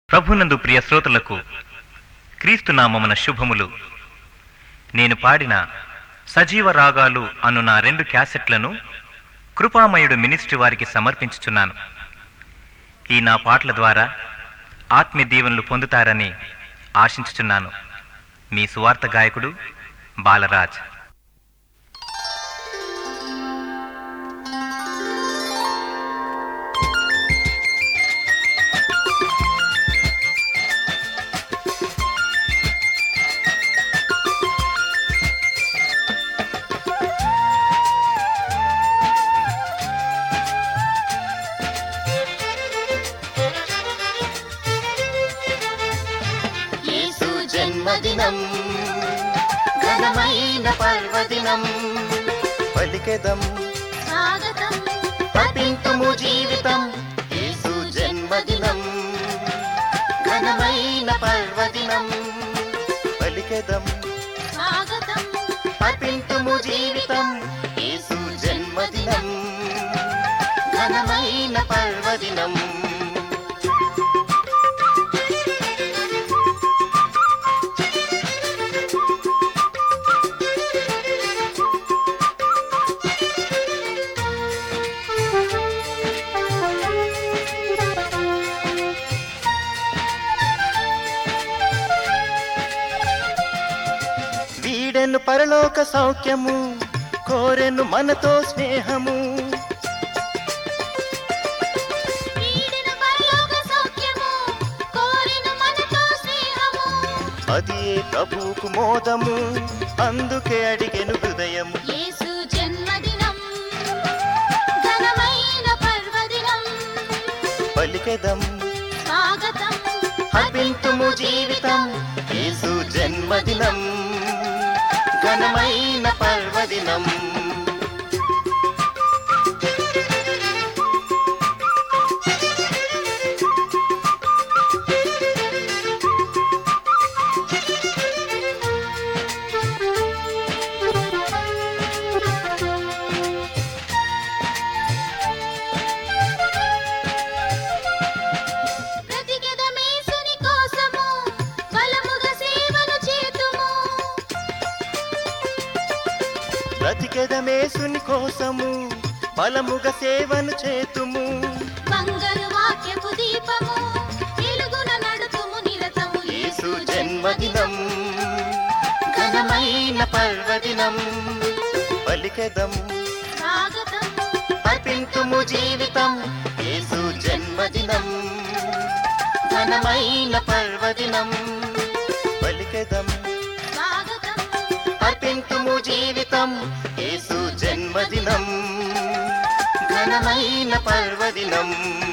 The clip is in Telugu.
ప్రభునందు ప్రియ శ్రోతలకు క్రీస్తునామమున శుభములు నేను పాడిన సజీవ రాగాలు అను నా రెండు క్యాసెట్లను కృపామయుడు మినిస్ట్రీ వారికి సమర్పించుచున్నాను ఈ నా పాటల ద్వారా ఆత్మీయ దీవెనలు పొందుతారని ఆశించుచున్నాను మీ సువార్త గాయకుడు బాలరాజ్ యేసు జన్మదినం ఘనమైన పర్వదినం పలికెదం స్వాగతం పఠింతుము జీవితం యేసు జన్మదినం ఘనమైన పర్వదినం పలికెదం స్వాగతం పఠింతుము జీవితం యేసు జన్మదినం ఘనమైన పర్వదినం వీడెను పరలోక సౌఖ్యము కోరెను మనతో స్నేహము వీడిన పరలోక సౌఖ్యము కోరిన మనతో స్నేహము అది ఏ ప్రభువుకు మోదము అందుకే అడిగెను హృదయము యేసు జన్మదినం ఘనమైన పర్వదినం పలికెదం స్వాగతం హర్పింతుము జీవితం యేసు జన్మదినం ఘనమైన పర్వదినం బ్రతికెదమేసుని కోసము బలముగా సేవను చేతుము బ్రతికెదమేసుని కోసము బలముగా సేవను చేతుము బంగారు వాక్యపు దీపము వెలుగున నడుతుము నిరతము యేసు జన్మదినం ఘనమైన పర్వదినం పలికెదం స్వాగతం అర్పింతుము జీవితం యేసు జన్మదినం ఘనమైన పర్వదినం పలికెదం స్వాగతం అర్పింతుము జీవితం యేసు జన్మదినం ఘనమైన పర్వదినం